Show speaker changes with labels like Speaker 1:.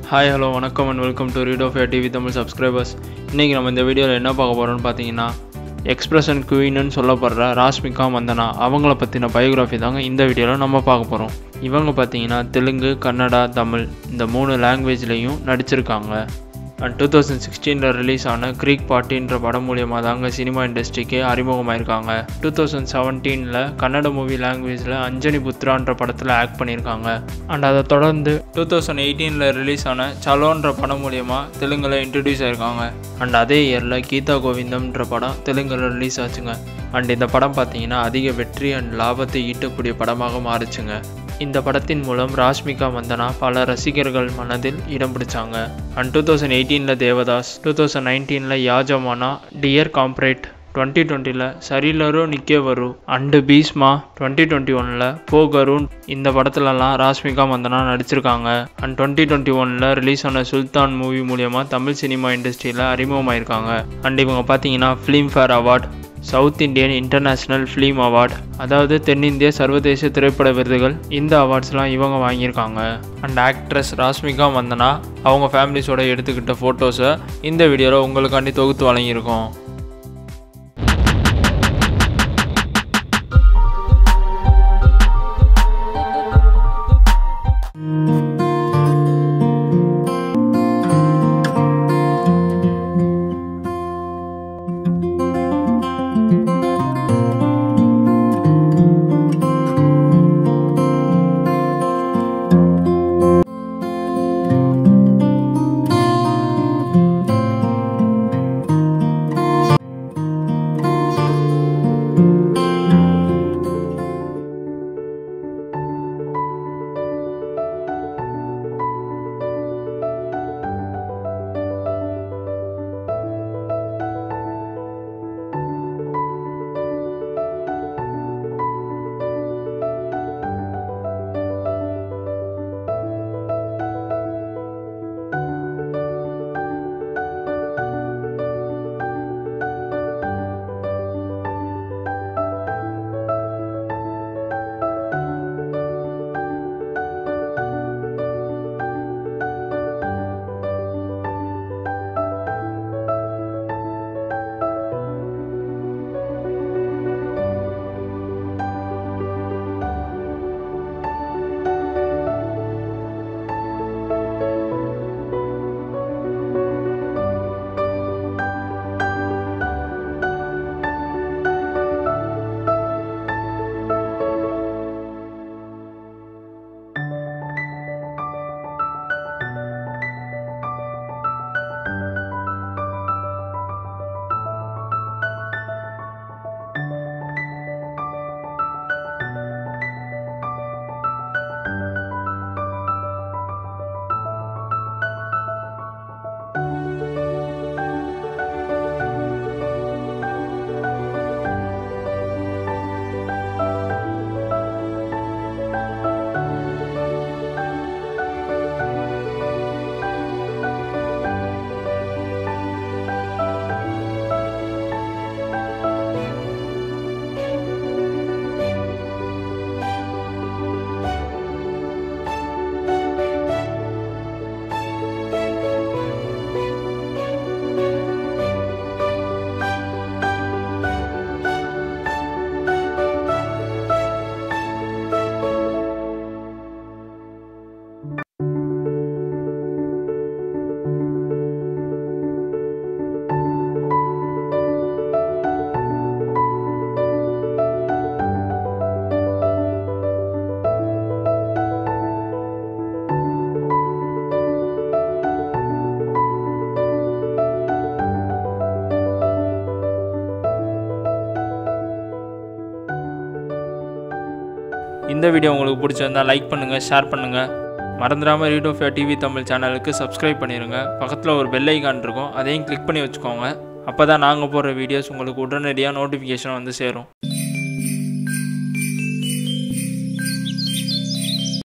Speaker 1: hi hello வணக்கம் and welcome to read of TV Tamil subscribers இன்றைக்கி நம்ம இந்த வீடியோவில் என்ன பார்க்க போகிறோம்னு பார்த்தீங்கன்னா எக்ஸ்பிரஷன் குயின்னு சொல்லப்படுற ராஷ்மிகா மந்தனா அவங்கள பற்றின பயோகிராஃபி தாங்க இந்த வீடியோவில் நம்ம பார்க்க போகிறோம் இவங்க பார்த்தீங்கன்னா தெலுங்கு கன்னடா தமிழ் இந்த மூணு லாங்குவேஜ்லேயும் நடிச்சிருக்காங்க அண்ட் டூ தௌசண்ட் சிக்ஸ்டீனில் ரிலீஸ் ஆன க்ரீக் பார்ட்டின்ற படம் மூலியமாக தாங்க சினிமா இண்டஸ்ட்ரிக்கே அறிமுகமாயிருக்காங்க டூ தௌசண்ட் செவன்டீனில் கன்னட மூவி லாங்குவேஜில் அஞ்சனி புத்ரான்ற படத்தில் ஆக்ட் பண்ணியிருக்காங்க அண்ட் அதை தொடர்ந்து டூ தௌசண்ட் எயிட்டீனில் ரிலீஸ் ஆன சலோன்ற படம் மூலியமாக தெலுங்கில் இன்ட்ரடியூஸ் ஆயிருக்காங்க அண்ட் அதே இயரில் கீதா கோவிந்தம்ன்ற படம் தெலுங்கில் ரிலீஸ் ஆச்சுங்க அண்ட் இந்த படம் பார்த்தீங்கன்னா அதிக வெற்றி அண்ட் லாபத்தை ஈட்டக்கூடிய படமாக மாறுச்சுங்க இந்த படத்தின் மூலம் ராஷ்மிகா மந்தனா பல ரசிகர்கள் மனதில் இடம் பிடிச்சாங்க அண்ட் டூ தௌசண்ட் எயிட்டீனில் தேவதாஸ் டூ தௌசண்ட் நைன்டீனில் யாஜமானா டியர் காம்ப்ரேட் டுவெண்ட்டி டுவெண்ட்டியில் சரிலரு நிக்கே வரு அண்டு பீஸ்மா டுவெண்ட்டி டுவெண்ட்டி ஒனில் போகருன் இந்த படத்துலலாம் ராஷ்மிகா மந்தனா நடிச்சிருக்காங்க அண்ட் டுவெண்ட்டி டுவெண்ட்டி ஒனில் ரிலீஸ் ஆன சுல்தான் மூவி மூலியமாக தமிழ் சினிமா இண்டஸ்ட்ரியில் அறிமுகமாயிருக்காங்க அண்ட் இவங்க பார்த்தீங்கன்னா Filmfare award south Indian international film award அதாவது தென்னிந்திய சர்வதேச திரைப்பட விருதுகள் இந்த அவார்ட்ஸ்லாம் இவங்க வாங்கியிருக்காங்க அண்ட் ஆக்ட்ரஸ் ராஷ்மிகா மந்தனா அவங்க ஃபேமிலிஸோட எடுத்துக்கிட்ட ஃபோட்டோஸை இந்த வீடியோவில் உங்களுக்காண்டி தொகுத்து வழங்கியிருக்கோம் இந்த வீடியோ உங்களுக்கு பிடிச்சிருந்தா லைக் பண்ணுங்கள் ஷேர் பண்ணுங்கள் மறந்துடாமல் ரீட் ஆஃப் டிவி தமிழ் சேனலுக்கு சப்ஸ்கிரைப் பண்ணிடுங்க பக்கத்தில் ஒரு பெல் ஐக்கான் இருக்கும் அதையும் கிளிக் பண்ணி வச்சுக்கோங்க அப்போ தான் நாங்கள் போடுற வீடியோஸ் உங்களுக்கு உடனடியாக நோட்டிஃபிகேஷன் வந்து சேரும்